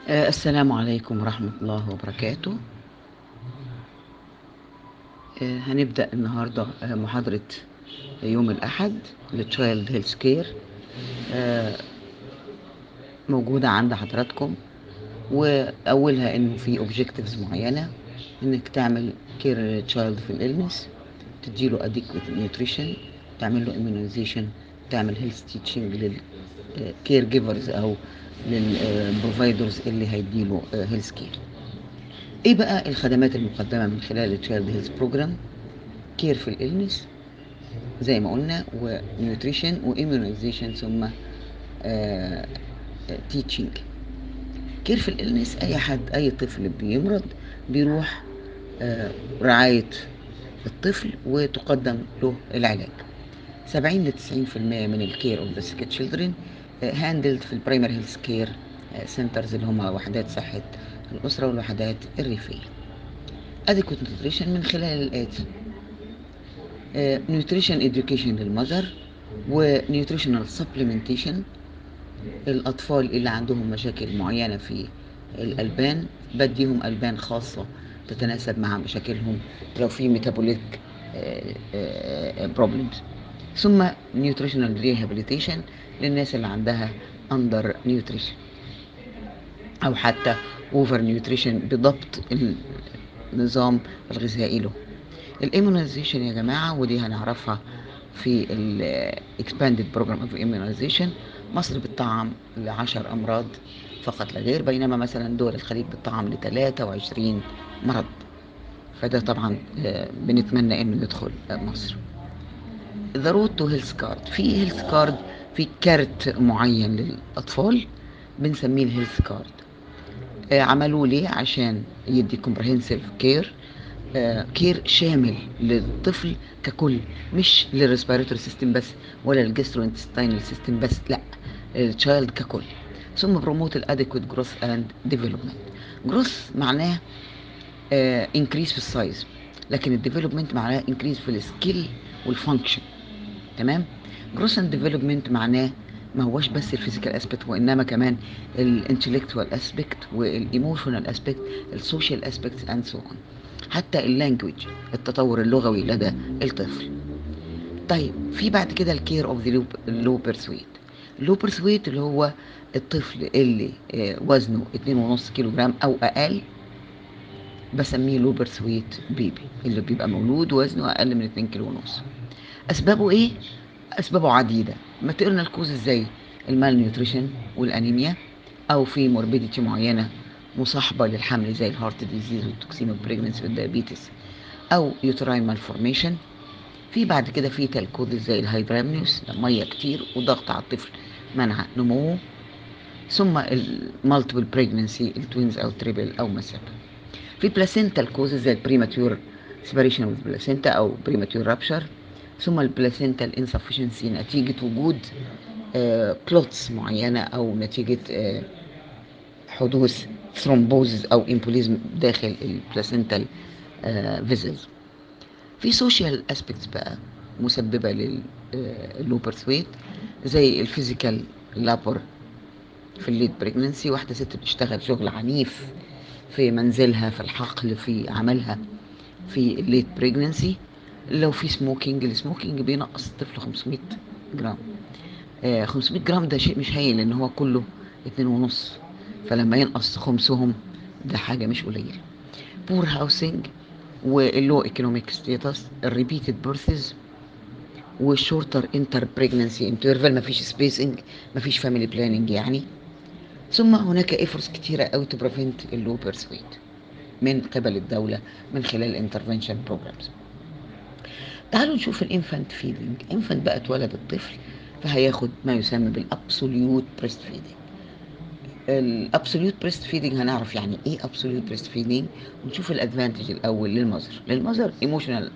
آه، السلام عليكم ورحمة الله وبركاته آه، هنبدأ النهاردة آه، محاضرة يوم الأحد للتشايلد هيلث كير موجودة عند حضراتكم وأولها إنه في اوبجكتيفز معينة إنك تعمل كير تشايلد في الإلنس تديله adequate nutrition تعمل له immunization تعمل هيلث تيتشنج للكير جيفرز أو للبروفايدرز اللي هيديله هيلث كير ايه بقى الخدمات المقدمه من خلال التشايلد هيلث بروجرام كير في الالنس زي ما قلنا ونيوتريشن واميونيزيشن ثم تيتشنج كير في الالنس اي حد اي طفل بيمرض بيروح آه رعايه الطفل وتقدم له العلاج 70 ل 90% من الكير اوف ذا سيك تشيلدرن هاندلد في البرايمري هيلث كير سنترز اللي هم وحدات صحة الأسرة والوحدات الريفية. adequate nutrition من خلال الآتي nutrition education للمذر ونيوتريشنال supplementation الأطفال اللي عندهم مشاكل معينة في الألبان بديهم ألبان خاصة تتناسب مع مشاكلهم لو في ميتابوليك بروبلمز ثم nutritional rehabilitation للناس اللي عندها اندر نيوتريشن او حتى اوفر نيوتريشن بضبط النظام الغذائي له الاميونيزيشن يا جماعه ودي هنعرفها في الاكسباندد بروجرام اوف اميونيزيشن مصر بتطعم ل 10 امراض فقط لا غير بينما مثلا دول الخليج بتطعم ل 23 مرض فده طبعا بنتمنى انه يدخل مصر ذا رود تو هيلث كارد في هيلث كارد في كارت معين للاطفال بنسميه الهيلث كارد آه عملوه ليه عشان يدي كومبرهنسيف كير آه كير شامل للطفل ككل مش للريسبيراتوري سيستم بس ولا للجسترو انتستينال سيستم بس لا التشايلد ككل ثم بروموت الادكويت جروث اند ديفلوبمنت جروث معناه انكريس في السايز لكن الديفلوبمنت معناه انكريس في السكيل والفانكشن تمام جروث اند ديفلوبمنت معناه ما هوش بس الفيزيكال اسبكت وانما كمان الانتلكتوال اسبكت والايموشنال اسبكت السوشيال اسبكت اند سو اون حتى اللانجوج التطور اللغوي لدى الطفل طيب في بعد كده الكير اوف ذا لو بيرسويت اللو بيرسويت اللي هو الطفل اللي وزنه 2.5 كيلو جرام او اقل بسميه لو بيرسويت بيبي اللي بيبقى مولود وزنه اقل من 2 كيلو ونص اسبابه ايه اسبابه عديده ما تقرنا الكوز ازاي المال نيوتريشن والانيميا او في موربيديتي معينه مصاحبه للحمل زي الهارت ديزيز والتوكسيميك بريجنسي والدايابيتس او يوتراين مالفورميشن في بعد كده في تالكوز زي الهيدرامنيوس ميه كتير وضغط على الطفل منع نموه ثم المالتيبل بريجنسي التوينز او تريبل او مسافه في بلاسينتال كوزز زي البريماتيور سيبريشن وذ بلاسينتا او بريماتيور رابشر ثم البلاسينتال انسفشنسي نتيجة وجود كلوتس معينة أو نتيجة آه حدوث ثرومبوزز أو امبوليزم داخل البلاسينتال فيزلز في سوشيال اسبيكتس بقى مسببة لللوبرثويت زي الفيزيكال لابور في الليد بريجننسي واحدة ست بتشتغل شغل عنيف في منزلها في الحقل في عملها في الليت بريجننسي لو في سموكينج السموكينج بينقص الطفل 500 جرام آه 500 جرام ده شيء مش هايل لان هو كله اتنين ونص فلما ينقص خمسهم ده حاجة مش قليلة بور هاوسنج واللو ايكونوميك ستيتس الريبيتد بيرثز والشورتر انتر بريجننسي انترفال مفيش سبيسنج مفيش فاميلي بلاننج يعني ثم هناك ايفورس كتيرة قوي تو بريفنت اللو بيرث من قبل الدولة من خلال الانترفنشن بروجرامز تعالوا نشوف الانفانت فيدنج انفانت بقى اتولد الطفل فهياخد ما يسمى بالابسوليوت بريست فيدنج الابسوليوت بريست فيدنج هنعرف يعني ايه ابسوليوت بريست فيدنج ونشوف الادفانتج الاول للمذر للمذر ايموشنال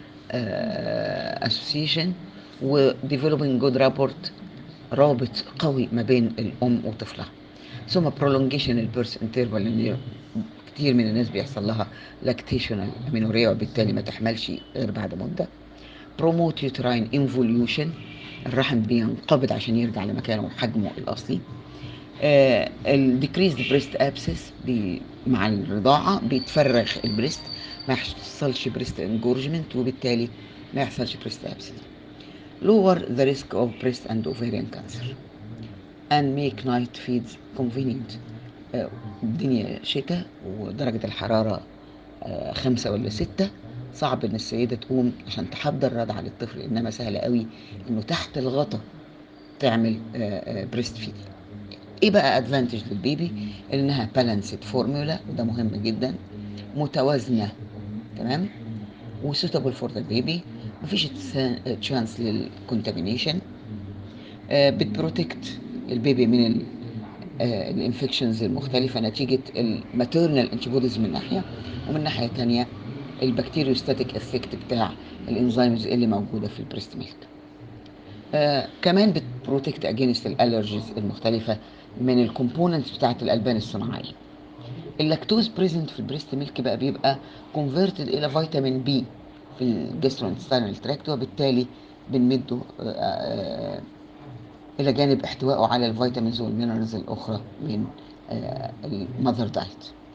اسوسيشن وديفلوبينج جود رابورت رابط قوي ما بين الام وطفلها ثم برولونجيشن البيرث انترفال اللي كتير من الناس بيحصل لها لاكتيشنال امينوريا وبالتالي ما تحملش غير بعد مده بروموت يوتراين انفوليوشن الرحم بينقبض عشان يرجع لمكانه وحجمه الاصلي الديكريز بريست ابسس مع الرضاعه بيتفرغ البريست ما يحصلش بريست انجورجمنت وبالتالي ما يحصلش بريست ابسس lower the risk of breast and ovarian cancer and make night feeds convenient آه، الدنيا شتاء ودرجة الحرارة آه، خمسة ولا ستة صعب ان السيدة تقوم عشان تحضر رضعة للطفل انما سهل قوي انه تحت الغطا تعمل بريست فيد ايه بقى ادفانتج للبيبي انها بالانسد فورمولا وده مهم جدا متوازنة تمام وسوتابل فور ذا بيبي مفيش تشانس للكونتامينيشن بتبروتكت البيبي من الانفكشنز المختلفه نتيجه الماتيرنال انتيبوديز من ناحيه ومن ناحيه تانية البكتيريوستاتيك افكت بتاع الانزيمز اللي موجوده في البريست ميلك آه كمان بتبروتكت اجينست الالرجيز المختلفه من الكومبوننتس بتاعت الالبان الصناعيه اللاكتوز بريزنت في البريست ميلك بقى بيبقى كونفرتد الى فيتامين بي في الجسترونستاينال تراكت وبالتالي بنمده آه، آه، الى جانب احتوائه على الفيتامينز والمينرالز الاخرى من المذر دايت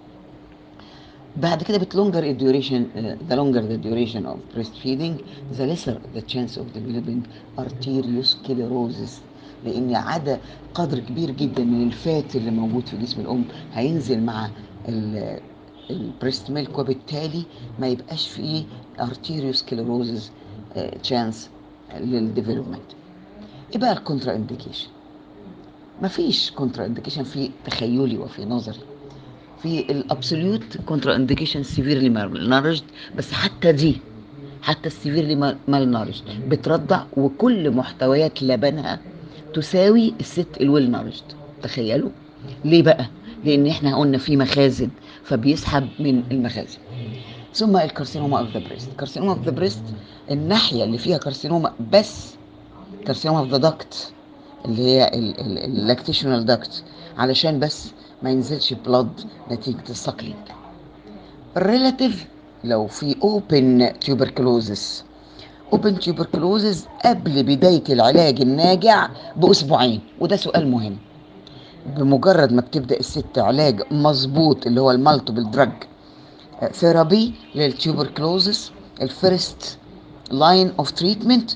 بعد كده بتلونجر الديوريشن the longer the duration of breastfeeding the lesser the chance of developing arteriosclerosis لان عدا قدر كبير جدا من الفات اللي موجود في جسم الام هينزل مع البريست ميلك وبالتالي ما يبقاش فيه arteriosclerosis تشانس للديفلوبمنت ايه بقى الكونترا انديكيشن مفيش كونترا انديكيشن في تخيلي وفي نظري في الابسوليوت كونترا انديكيشن سيفيرلي مال بس حتى دي حتى السيفيرلي مال نارجد بترضع وكل محتويات لبنها تساوي الست الويل نارجد تخيلوا ليه بقى لان احنا قلنا في مخازن فبيسحب من المخازن ثم الكارسينوما اوف ذا بريست كارسينوما اوف ذا بريست الناحيه اللي فيها كارسينوما بس كارسينوما اوف ذا داكت اللي هي اللاكتيشنال داكت علشان بس ما ينزلش بلاد نتيجة السكلينج الريلاتيف لو في اوبن تيوبركلوزس اوبن تيوبركلوزس قبل بداية العلاج الناجع بأسبوعين وده سؤال مهم بمجرد ما بتبدأ الست علاج مظبوط اللي هو المالتيبل دراج ثيرابي للتيوبركلوزس الفيرست لاين اوف تريتمنت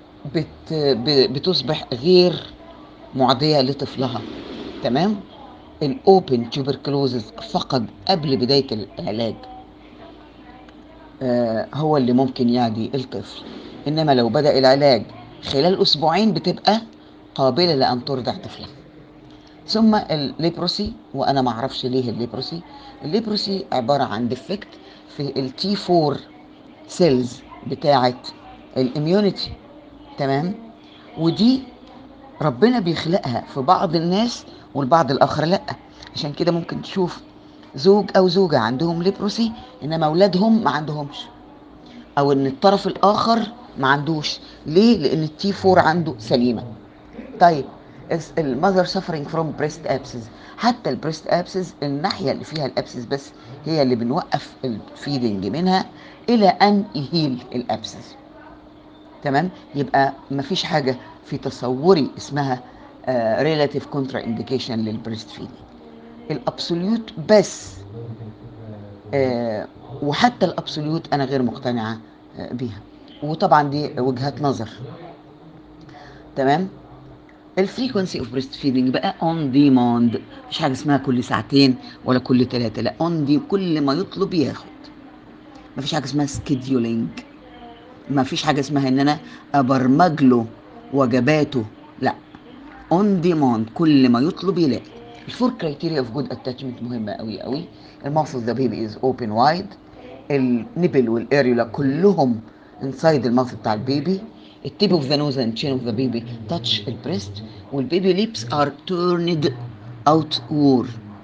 بتصبح غير معدية لطفلها تمام الاوبن تيوبركلوزز فقط قبل بداية العلاج آه هو اللي ممكن يعدي الطفل انما لو بدأ العلاج خلال اسبوعين بتبقى قابلة لان ترضع طفلها ثم الليبروسي وانا ما اعرفش ليه الليبروسي الليبروسي عبارة عن ديفكت في التي 4 سيلز بتاعة الاميونيتي تمام ودي ربنا بيخلقها في بعض الناس والبعض الاخر لا عشان كده ممكن تشوف زوج او زوجة عندهم ليبروسي انما اولادهم ما عندهمش او ان الطرف الاخر ما عندوش ليه لان التي 4 عنده سليمة طيب المذر سفرنج فروم بريست ابسز حتى البريست ابسز الناحية اللي فيها الابسز بس هي اللي بنوقف الفيدنج منها الى ان يهيل الابسز تمام يبقى مفيش حاجة في تصوري اسمها ريلاتيف كونترا انديكيشن للبريست فيدنج الابسوليوت بس آه وحتى الابسوليوت انا غير مقتنعه آه بيها وطبعا دي وجهات نظر تمام الفريكونسي اوف بريست فيدنج بقى اون ديماند مفيش حاجه اسمها كل ساعتين ولا كل ثلاثه لا اون دي كل ما يطلب ياخد مفيش حاجه اسمها سكيدولينج مفيش حاجه اسمها ان انا ابرمج له وجباته لا اون ديماند كل ما يطلب يلاقي الفور كرايتيريا اوف جود اتاتشمنت مهمه قوي قوي الماوث اوف ذا بيبي از اوبن وايد النبل والاريولا كلهم انسايد الماوث بتاع البيبي التيب اوف ذا نوز اند تشين اوف ذا بيبي تاتش البريست والبيبي ليبس ار تورند اوت وور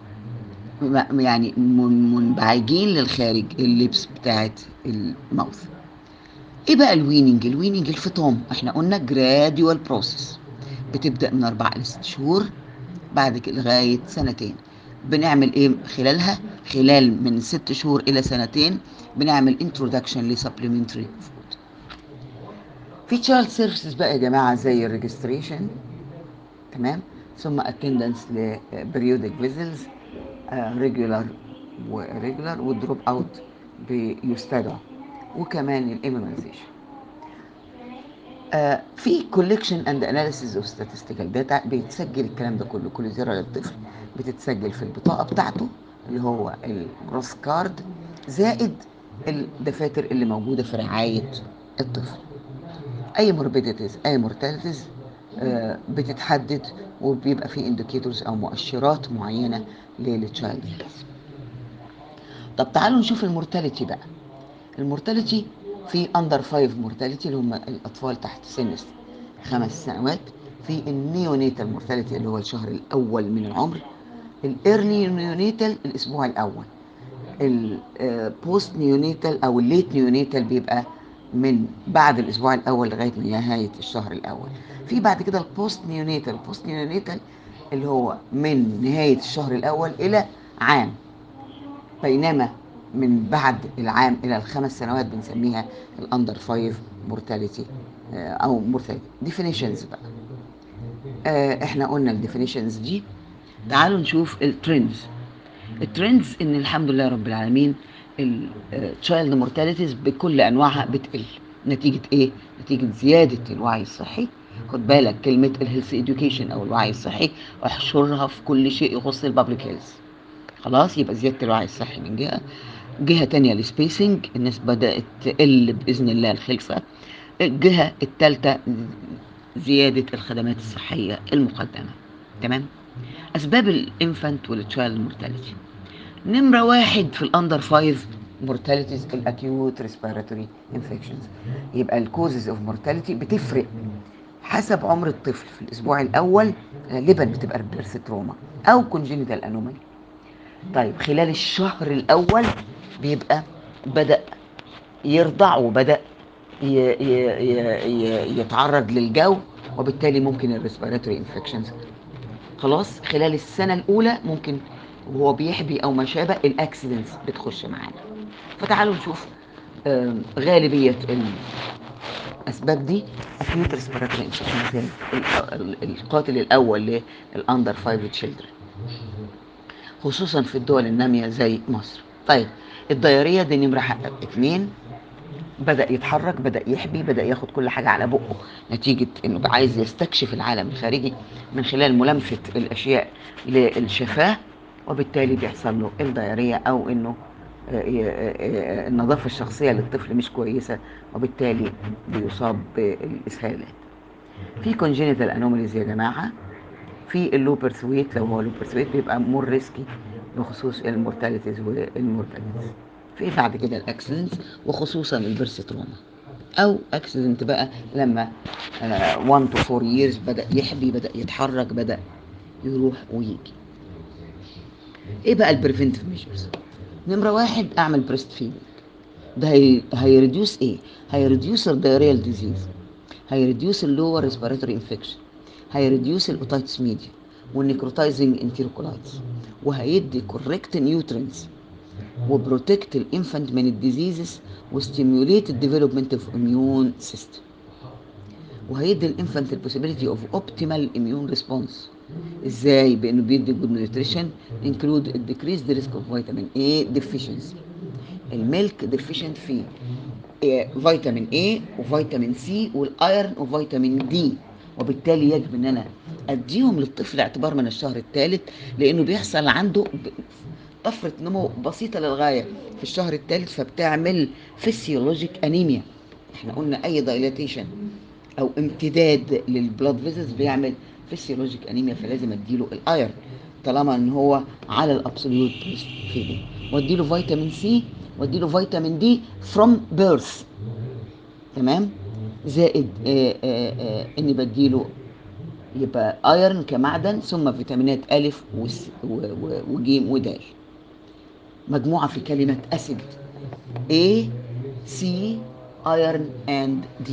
يعني منبعجين للخارج اللبس بتاعت الماوث ايه بقى الويننج الويننج الفطام احنا قلنا جراديوال بروسيس بتبدا من اربع الى ست شهور بعد كده لغايه سنتين بنعمل ايه خلالها خلال من ست شهور الى سنتين بنعمل انترودكشن لسبلمنتري فود في تشايلد سيرفيسز بقى يا جماعه زي الريجستريشن تمام ثم اتندنس لبريودك فيزلز ريجولار وريجولار والدروب اوت بيستدعى وكمان الاميونيزيشن آه في كوليكشن اند اناليسيز اوف statistical داتا بيتسجل الكلام ده كله كل زياره للطفل بتتسجل في البطاقه بتاعته اللي هو الجروس كارد زائد الدفاتر اللي موجوده في رعايه الطفل اي موربيديتيز اي مورتاليتيز آه بتتحدد وبيبقى في انديكيتورز او مؤشرات معينه للتشايلد هيلث طب تعالوا نشوف المورتاليتي بقى المورتاليتي في اندر 5 مورتاليتي اللي هم الاطفال تحت سن خمس سنوات في النيونيتال مورتاليتي اللي هو الشهر الاول من العمر الايرلي نيونيتال الاسبوع الاول البوست نيونيتال او الليت نيونيتال بيبقى من بعد الاسبوع الاول لغايه نهايه الشهر الاول في بعد كده البوست نيونيتال البوست نيونيتال اللي هو من نهايه الشهر الاول الى عام بينما من بعد العام الى الخمس سنوات بنسميها الاندر 5 مورتاليتي او مورتاليتي ديفينيشنز بقى آه احنا قلنا الديفينيشنز دي تعالوا نشوف الترندز الترندز ان الحمد لله رب العالمين التشايلد مورتاليتيز بكل انواعها بتقل نتيجه ايه نتيجه زياده الوعي الصحي خد بالك كلمه الهيلث اديوكيشن او الوعي الصحي احشرها في كل شيء يخص البابليك هيلث خلاص يبقى زياده الوعي الصحي من جهه جهه تانية السبيسنج الناس بدات تقل باذن الله الخلفه الجهه الثالثه زياده الخدمات الصحيه المقدمه تمام اسباب الانفانت والتشايلد مورتاليتي نمره واحد في الاندر 5 مورتاليتيز الاكيوت ريسبيراتوري انفكشنز يبقى الكوزز اوف مورتاليتي بتفرق حسب عمر الطفل في الاسبوع الاول غالبا بتبقى بيرث تروما او كونجينيتال انومالي طيب خلال الشهر الاول بيبقى بدا يرضع وبدا ي ي ي يتعرض للجو وبالتالي ممكن الريسبيراتوري انفكشنز خلاص خلال السنه الاولى ممكن وهو بيحبي او ما شابه الاكسيدنتس بتخش معانا فتعالوا نشوف غالبيه الاسباب دي اكيوت ريسبيراتوري انفكشن القاتل الاول للاندر 5 تشيلدرن خصوصا في الدول الناميه زي مصر طيب الدياريه دي نمره اتنين بدا يتحرك بدا يحبي بدا ياخد كل حاجه على بقه نتيجه انه عايز يستكشف العالم الخارجي من خلال ملامسه الاشياء للشفاه وبالتالي بيحصل له الدياريه او انه النظافه الشخصيه للطفل مش كويسه وبالتالي بيصاب بالاسهالات في كونجينيتال انوماليز يا جماعه في اللوبرس ويت لو هو لوبرس ويت بيبقى مور ريسكي بخصوص المورتاليتيز والمورتاليتيز في بعد كده الاكسيدنت وخصوصا البرس تروما او اكسيدنت بقى لما 1 تو 4 ييرز بدا يحبي بدا يتحرك بدا يروح ويجي ايه بقى البريفنتيف ميجرز نمره واحد اعمل بريست فيدنج ده هي هيريديوس ايه هيريديوس الدايريال ديزيز هيريديوس اللور ريسبيراتوري انفكشن هيريديوس الاوتايتس ميديا والنيكروتايزنج انتيروكولايتس وهيدي كوريكت نيوترينز وبروتكت الانفانت من الديزيزز وستيموليت الديفلوبمنت اوف اميون سيستم وهيدي الانفانت البوسيبيليتي اوف اوبتيمال اميون ريسبونس ازاي بانه بيدي جود نيوتريشن انكلود الديكريز ريسك اوف فيتامين اي ديفيشنسي الميلك ديفيشنت فيه فيتامين اي وفيتامين سي والايرن وفيتامين دي وبالتالي يجب ان انا اديهم للطفل اعتبار من الشهر الثالث لانه بيحصل عنده طفره نمو بسيطه للغايه في الشهر الثالث فبتعمل فيسيولوجيك انيميا احنا قلنا اي دايلاتيشن او امتداد للبلاد فيزلز بيعمل فيسيولوجيك انيميا فلازم اديله الايرن طالما ان هو على الابسوليوت فيدنج واديله فيتامين سي واديله فيتامين دي فروم بيرث تمام زائد آآ آآ اني بديله يبقى ايرن كمعدن ثم فيتامينات الف وجيم ودال مجموعه في كلمه اسيد A C iron and D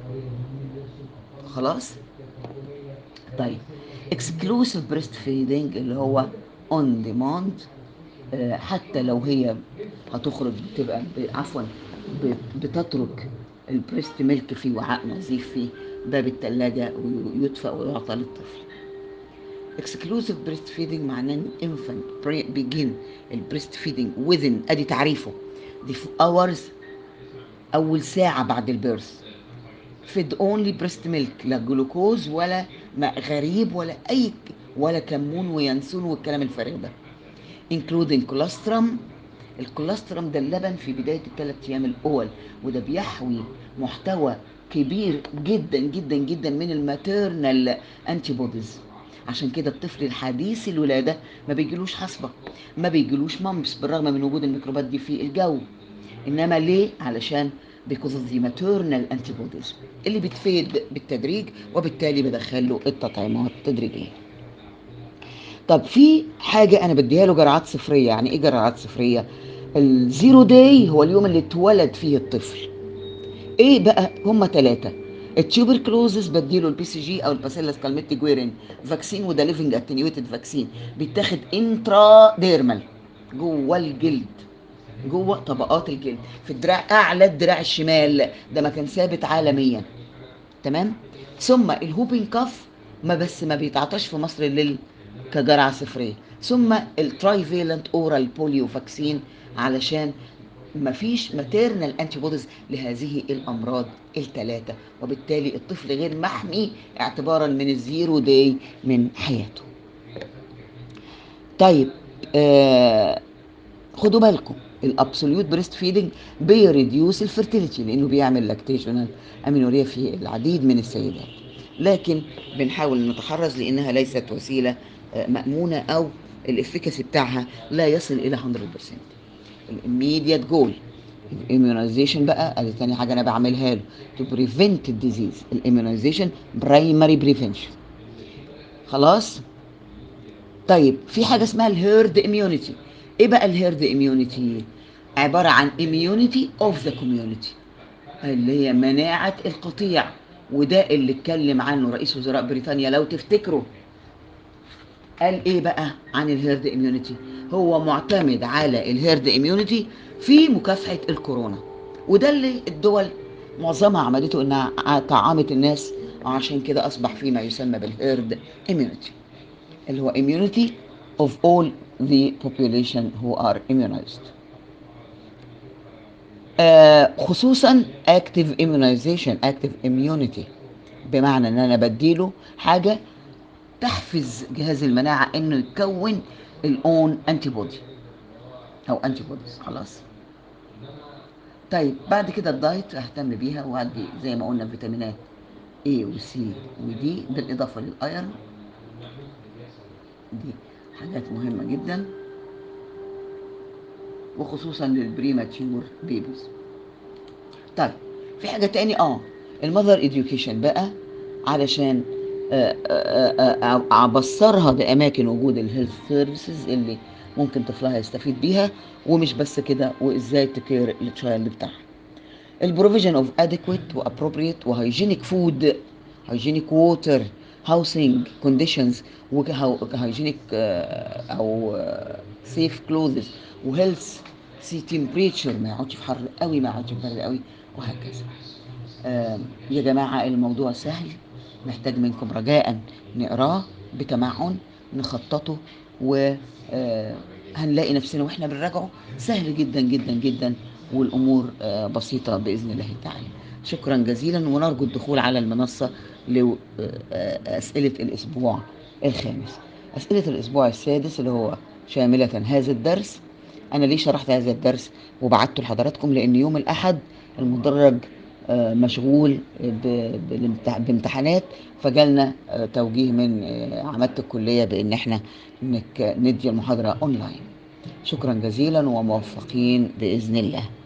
خلاص طيب exclusive breast feeding اللي هو on demand آه حتى لو هي هتخرج بتبقى عفوا بتترك البريست ميلك في وعاء نظيف في باب الثلاجة ويدفأ ويعطى للطفل exclusive breastfeeding معناه ان infant pre- begin ال breastfeeding within ادي تعريفه دي في hours اول ساعة بعد البيرث فيد اونلي بريست ميلك لا جلوكوز ولا ماء غريب ولا اي ولا كمون وينسون والكلام الفارغ ده including colostrum الكولostrum ده اللبن في بداية الثلاث أيام الأول وده بيحوي محتوى كبير جدا جدا جدا من الماتيرنال انتي بوديز عشان كده الطفل الحديث الولادة ما بيجيلوش حصبة ما بيجيلوش مامبس بالرغم من وجود الميكروبات دي في الجو انما ليه علشان because of the maternal antibodies اللي بتفيد بالتدريج وبالتالي بدخله التطعيمات تدريجيا طب في حاجة أنا بديها له جرعات صفرية يعني إيه جرعات صفرية؟ الزيرو داي هو اليوم اللي اتولد فيه الطفل إيه بقى؟ هما ثلاثة التيوبركلوزس بديله البي سي جي او الباسيلاس كالميتي جويرين فاكسين وده ليفنج اتنيويتد فاكسين بيتاخد انترا ديرمال جوه الجلد جوه طبقات الجلد في الدراع اعلى الدراع الشمال ده مكان ثابت عالميا تمام ثم الهوبين كاف ما بس ما بيتعطاش في مصر لل كجرعه صفريه ثم التراي فيلنت اورال بوليو فاكسين علشان مفيش ماتيرنال انتي بوديز لهذه الامراض الثلاثه وبالتالي الطفل غير محمي اعتبارا من الزيرو داي من حياته طيب آه خدوا بالكم الابسوليوت بريست فيدنج بيريديوس الفيرتيليتي لانه بيعمل لاكتيشنال امينوريا في العديد من السيدات لكن بنحاول نتحرز لانها ليست وسيله آه، مامونه او الافكاسي بتاعها لا يصل الى 100% الاميديات جول الاميونيزيشن بقى ادي تاني حاجه انا بعملها له تو بريفنت الديزيز الاميونيزيشن برايمري بريفنشن خلاص طيب في حاجه اسمها الهيرد اميونيتي ايه بقى الهيرد اميونيتي عباره عن اميونيتي اوف ذا كوميونتي اللي هي مناعه القطيع وده اللي اتكلم عنه رئيس وزراء بريطانيا لو تفتكروا قال ايه بقى عن الهيرد اميونيتي هو معتمد على الهيرد اميونيتي في مكافحه الكورونا وده اللي الدول معظمها عملته انها طعمت الناس عشان كده اصبح فيما يسمى بالهيرد اميونيتي اللي هو immunity of all the population who are immunized آه خصوصا active immunization active immunity بمعنى ان انا بديله حاجه تحفز جهاز المناعه انه يكون الاون انتي بودي او انتي بوديز خلاص طيب بعد كده الدايت اهتم بيها وعندي زي ما قلنا فيتامينات A و C و D بالاضافه للايرون دي حاجات مهمه جدا وخصوصا للبريماتيور بيبيز طيب في حاجه تاني اه المذر اديوكيشن بقى علشان آه، آه، آه، آه، ابصرها باماكن وجود الهيلث سيرفيسز اللي ممكن طفلها يستفيد بيها ومش بس كده وازاي تكير التشايلد بتاعها البروفيجن اوف اديكويت وابروبريت وهيجينيك فود هيجينيك ووتر هاوسنج كونديشنز وهيجينيك او سيف كلوزز وهيلث سي تمبريتشر ما يقعدش في حر قوي ما يقعدش في برد قوي وهكذا آم، يا جماعه الموضوع سهل محتاج منكم رجاء نقراه بتمعن نخططه و آه، هنلاقي نفسنا واحنا بنراجعه سهل جدا جدا جدا والامور آه، بسيطه باذن الله تعالى شكرا جزيلا ونرجو الدخول على المنصه لاسئله الاسبوع الخامس اسئله الاسبوع السادس اللي هو شامله هذا الدرس انا ليه شرحت هذا الدرس وبعته لحضراتكم لان يوم الاحد المدرج آه، مشغول ب- بالامتح- بامتحانات فجالنا آه، توجيه من آه، عماده الكليه بان احنا نك- ندي المحاضره اونلاين شكرا جزيلا وموفقين باذن الله